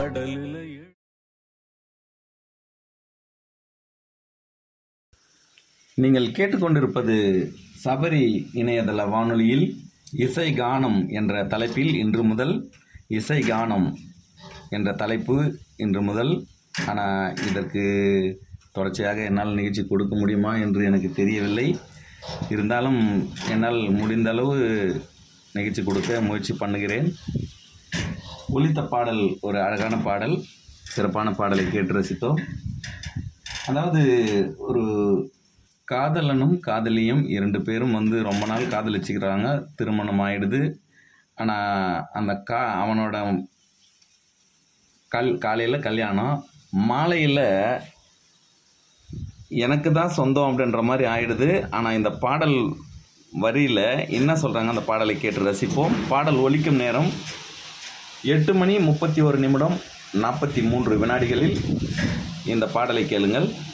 கடலில நீங்கள் கேட்டுக்கொண்டிருப்பது சபரி இணையதள வானொலியில் இசை கானம் என்ற தலைப்பில் இன்று முதல் இசை கானம் என்ற தலைப்பு இன்று முதல் ஆனால் இதற்கு தொடர்ச்சியாக என்னால் நிகழ்ச்சி கொடுக்க முடியுமா என்று எனக்கு தெரியவில்லை இருந்தாலும் என்னால் முடிந்த அளவு நிகழ்ச்சி கொடுக்க முயற்சி பண்ணுகிறேன் ஒலித்த பாடல் ஒரு அழகான பாடல் சிறப்பான பாடலை கேட்டு ரசித்தோம் அதாவது ஒரு காதலனும் காதலியும் இரண்டு பேரும் வந்து ரொம்ப நாள் காதலிச்சுக்கிறாங்க திருமணம் ஆயிடுது ஆனால் அந்த கா அவனோட கல் காலையில் கல்யாணம் மாலையில் எனக்கு தான் சொந்தம் அப்படின்ற மாதிரி ஆயிடுது ஆனால் இந்த பாடல் வரியில் என்ன சொல்கிறாங்க அந்த பாடலை கேட்டு ரசிப்போம் பாடல் ஒலிக்கும் நேரம் எட்டு மணி முப்பத்தி ஒரு நிமிடம் நாற்பத்தி மூன்று வினாடிகளில் இந்த பாடலை கேளுங்கள்